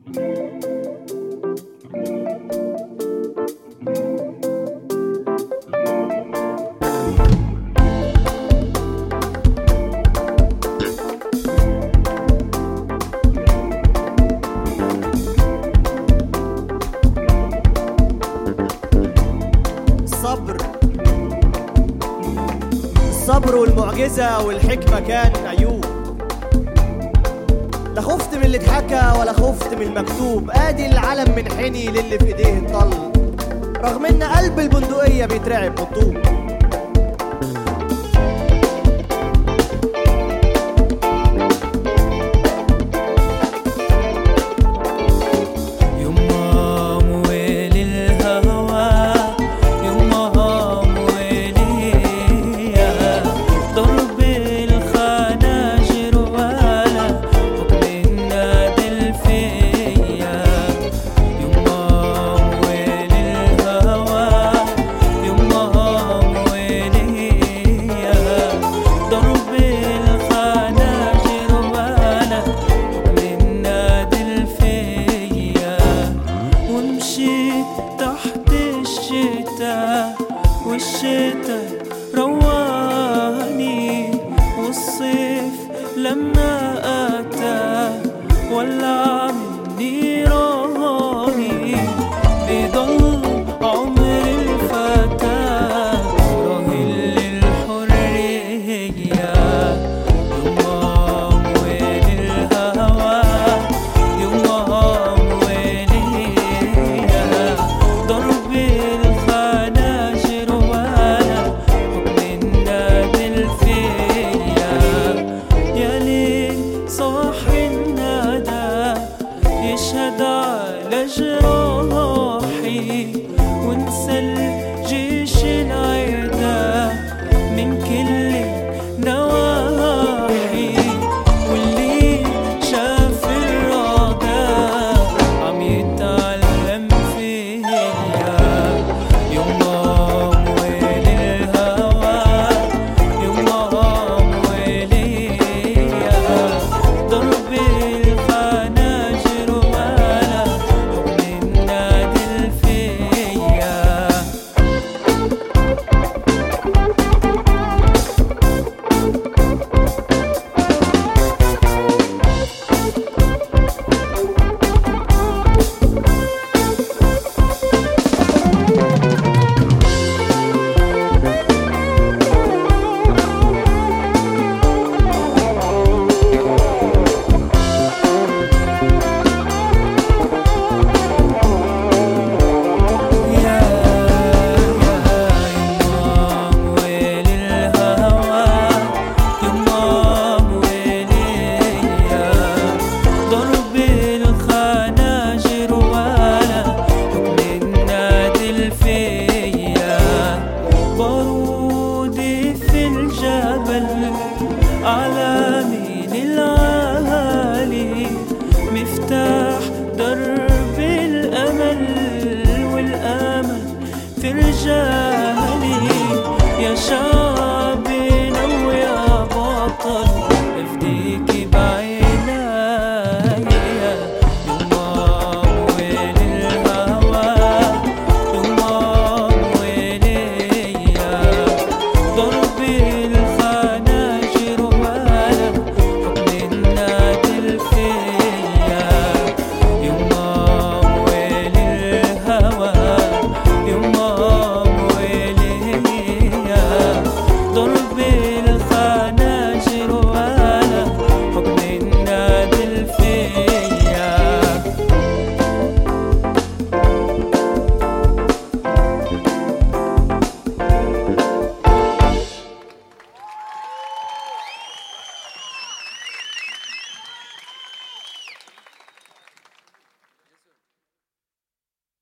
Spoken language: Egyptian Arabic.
الصبر الصبر والمعجزة والحكمة كان عيوب لا خفت من اللي اتحكى ولا خفت من المكتوب ادي العلم من حني للي في ايديه الطل رغم ان قلب البندقية بيترعب بالطوب يما مويل الهوى يما مويليا ضرب الخناجر ولا حكم النادل فيا يما مويل الهوى يما مويليا ضرب الخناجر ولا حكم النادل فيا ومشيت تحت الشتاء والشتاء رواني والصيف لما أتى ولع مني راني بضل عمر الفتى راهن للحرية يوم وين الهوى يوم وينيا ضرب الخناجر ولا حكم النادل فيا يا ليل صاحي الندى يشهد على جراح